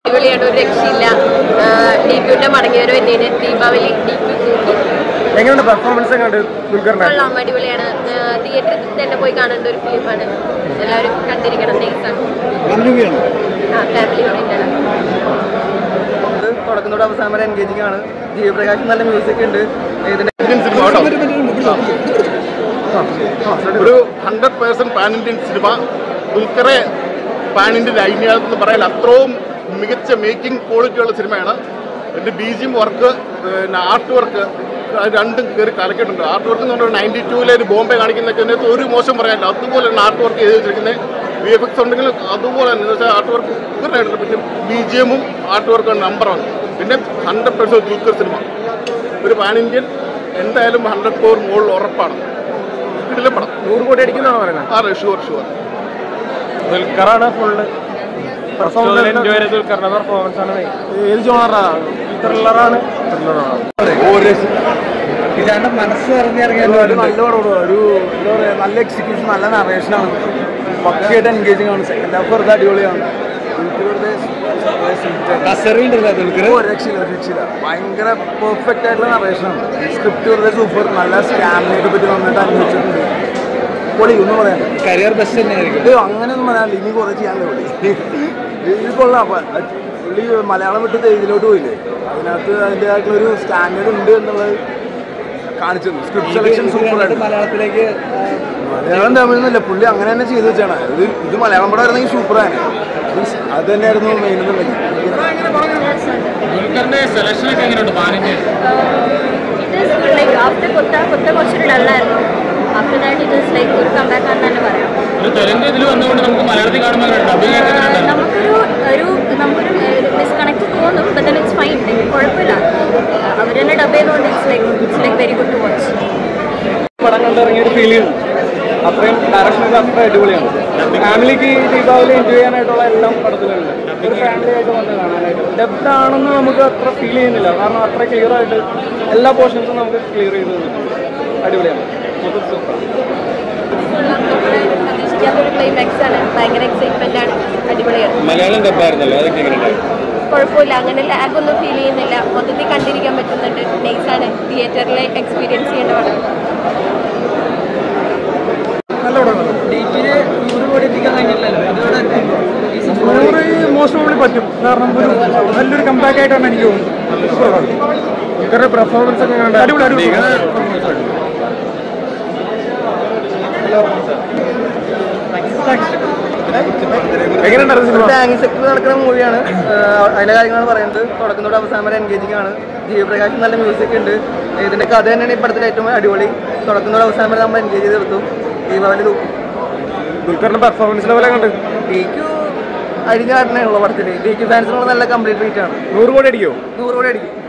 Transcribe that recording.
അടിപൊളിയാണ് ഒരു രക്ഷയില്ല ഡിക്യൂന്റെ മടങ്ങിയവരോ എന്നേന് ദീപാവലി ഡിക്യൂ തൂക്കി എങ്ങനെയുണ്ട് പെർഫോമൻസ് എങ്ങനെയുണ്ട് ദുൽഖറിന്റെ കൊള്ളാം അടിപൊളിയാണ് തിയേറ്ററിൽ തന്നെ പോയി കാണേണ്ട ഒരു ഫിലിമാണ് എല്ലാവരും കണ്ടിരിക്കണം നൈസാണ് ആ ഫാമിലി ഓറിയന്റഡ് തുടക്കുന്നതോടെ അവസാനം വരെ എൻഗേജിംഗ് ആണ് ജീവപ്രകാശ് നല്ല മ്യൂസിക് ഉണ്ട് ഇതിന്റെ ഇന്ത്യൻ സിനിമ കേട്ടോ ഒരു hundred percent pan Indian cinema ദുൽഖറെ പാൻ ഇന്ത്യൻ ഐന്യാളെന്ന് പറയാൻ അത്രയും മികച്ച മേക്കിംഗ് ക്വാളിറ്റി ഉള്ള സിനിമയാണ് എൻ്റെ ബി ജിയും വർക്ക് പിന്നെ ആർട്ട് വർക്ക് രണ്ടും കയറി കലക്കിയിട്ടുണ്ട് ആർട്ട് വർക്ക് എന്ന് പറഞ്ഞാൽ നയൻറ്റി ടൂവിലെ ഒരു ബോംബെ കാണിക്കുന്നതൊക്കെ അതിനകത്ത് ഒരു മോശം പറയാനില്ല അതുപോലെ തന്നെ ആർട്ട് വർക്ക് ചെയ്ത് വെച്ചിരിക്കുന്നത് വി എഫ് എക്സ് ഉണ്ടെങ്കിലും അതുപോലെ തന്നെ എന്ന് വെച്ചാൽ ആർട്ട് വർക്ക് ഇവരായിട്ടുണ്ട് പിന്നെ ബി ജി എമ്മും ആർട്ട് വർക്കും നമ്പർ വൺ പിന്നെ ഹൺഡ്രഡ് പേഴ്സൻറ്റ് ദുൽഖർ സിനിമ ഒരു പാൻ ഇന്ത്യൻ എന്തായാലും ഹൺഡ്രഡ് ഫോർ മുകളിൽ ഉറപ്പാണ് ഇതിലെ പടം നൂറ് കോടി അടിക്കുന്നതാണോ പറയുന്നത് ആ ഷുവർ ഷുവർ ദുൽഖറാണ് ഫുള്ള് ദുൽഖറിന്റെ പെർഫോമൻസ് ആണ് ഏത് ജോണറാ ത്രില്ലറാണ് ഇതാണ്ട് മനസ്സ് പറഞ്ഞിറങ്ങിയ ഒരു നല്ല പടമാണ് ഒരു എന്താ പറയാ നല്ല എക്സിക്യൂഷൻ നല്ല നറേഷനാണ് പക്കയായിട്ട് എൻഗേജിങ് ആണ് സെക്കൻഡ് ഹാഫ് വെറുതെ അടിപൊളിയാണ് ഒരു രക്ഷയില്ല ഒരു രക്ഷയില്ല ഭയങ്കര പെർഫെക്റ്റ് ആയിട്ടുള്ള നറേഷനാണ് സ്ക്രിപ്റ്റ് വെറുതെ സൂപ്പർ നല്ല സ്കാമിനെയൊക്കെ പറ്റി നന്നായിട്ട് അന്വേഷിച്ചിട്ടുണ്ട് പൊളി ഒന്നും പറയാൻ കരിയർ ബെസ്റ്റ് തന്നെയായിരിക്കും ഇത് അങ്ങനെയൊന്നും പറയാനില്ല ഇനി കുറേ ചെയ്യാനല്ലേ പൊളി ഇത് കൊള്ളാം പ- പുള്ളി മലയാളം വിട്ട് തെയ്യത്തിലോട്ട് പോയില്ലേ അതിനകത്ത് അതിൻ്റെതായിട്ടുള്ള ഒരു സ്റ്റാൻഡേർഡ് ഉണ്ട് എന്നുള്ളത് കാണിച്ചു സ്ക്രിപ്റ്റ് സെലക്ഷൻ സൂപ്പർ ആയിട്ട് മലയാളത്തിലേക്ക് മലയാളം തമിഴൊന്നുമില്ല പുള്ളി അങ്ങനെ തന്നെ ചെയ്തു വെച്ചാണ് ഇത് ഇത് മലയാളം പടം ആയിരുന്നെങ്കിൽ സൂപ്പറാണ് അത് തന്നെയായിരുന്നു മെയിൻ എന്നുണ്ടെങ്കിൽ ദുൽഖറിന്റെ സെലക്ഷൻ ഒക്കെ എങ്ങനെയുണ്ട് പാനിന്റെ ഇത് ലൈക്ക് ആഫ്റ്റർ കൊത്ത കൊത്ത കുറച്ചൊരു ഡള്ളായിരുന്നു ആഫ്റ്റർ ദാറ്റ് ഇത് ഇസ് ലൈക്ക് ഒരു കമ്പാക്ക് ആണെന്ന് തന്നെ പറയാം ഒരു തെലുങ്ക് ഇതിൽ വന്നുകൊണ്ട് നമുക്ക് മലയാളത്തിൽ കാണുമ്പോൾ ഡബിങ് ഒക്കെ ആഹ് എങ്ങനെയുണ്ട് നമുക്കൊരു ഒരു നമുക്കൊരു ഡിസ്കണക്ട് തോന്നും ബട്ട് ദെൻ ഇറ്റ്സ് ഫൈൻ കുഴപ്പമില്ല അവർ തന്നെ ഡബ് ചെയ്തുകൊണ്ട് it's like it's like very good to watch പടം കണ്ടിറങ്ങിയ ഒരു ഫീൽ ചെയ്യുന്നു അത്രയും ഡയറക്ഷനൊക്കെ അത്ര അടിപൊളിയാണ് ഫാമിലിക്ക് ദീപാവലി എൻജോയ് ചെയ്യാനായിട്ടുള്ള എല്ലാം പടത്തിലുണ്ട് ഒരു ഫാമിലി ആയിട്ട് വന്ന് കാണാനായിട്ട് ഡെപ്ത് ആണെന്ന് നമുക്ക് അത്ര ഫീൽ ചെയ്യുന്നില്ല കാരണം അത്ര ക്ലിയർ ആയിട്ട് എല്ലാ പോർഷൻസും നമുക്ക് ക്ലിയർ ചെയ്ത് തന്നിട്ടുണ്ട് അടിപൊളിയാണ് മൊത്തത്തിൽ സൂപ്പർ പ്രതീക്ഷിക്കാത്തൊരു ക്ലൈമാക്സ് ആണ് ഭയങ്കര എക്സൈറ്റ്മെന്റ് ആണ് അടിപൊളിയാണ് മലയാളം ഡബ്ബായിരുന്നല്ലോ അതൊക്കെ എങ്ങനെയുണ്ട് കുഴപ്പമില്ല അങ്ങനെ ലാഗ് ഒന്നും ഫീൽ ചെയ്യുന്നില്ല മൊത്തത്തിൽ കണ്ടിരിക്കാൻ പറ്റുന്നുണ്ട് നൈസാണ് തിയേറ്ററിലെ എക്സ്പീരിയൻസ് ചെയ്യേണ്ട പടം നല്ല പടമാണ് നൂറ് മോസ്റ്റ് പ്രോബ്ലി പറ്റും കാരണം ഒരു നല്ലൊരു കമ്പാക്ക് ആയിട്ടാണ് എനിക്ക് തോന്നുന്നത് ദുൽഖറിന്റെ പെർഫോമൻസ് ഒക്കെ കണ്ട് അടിപൊളി അടിപൊളി എങ്ങനെയുണ്ടായിരുന്നു സിനിമ ബാങ്കിങ് സെക്ടറിൽ നടക്കുന്ന മൂവിയാണ് അതിന്റെ കാര്യങ്ങളാണ് പറയുന്നത് തുടക്കുന്നതോടെ അവസാനം വരെ എൻഗേജിംഗ് ആണ് ജീവപ്രകാശ് നല്ല മ്യൂസിക് ഉണ്ട് ഇതിന്റെ കഥ തന്നെയാണ് ഈ പടത്തിൽ ഏറ്റവും അടിപൊളി തുടക്കുന്നതോടെ അവസാനം വരെ നമ്മൾ എൻഗേജ് ചെയ്ത് എടുത്തു ദീപാവലി തൂക്കും ദുൽഖറിന്റെ പെർഫോമൻസ് ലെവലെ കണ്ട് ഡിക്യു അരിഞ്ഞാടനേ ഉള്ള പടത്തിൽ ഡിക്യു ഫാൻസിനുള്ള നല്ല കംപ്ലീറ്റ് റേറ്റ് ആണ് നൂറ് കോടി അടിക്കോ നൂറ് കോടി അടിക്കും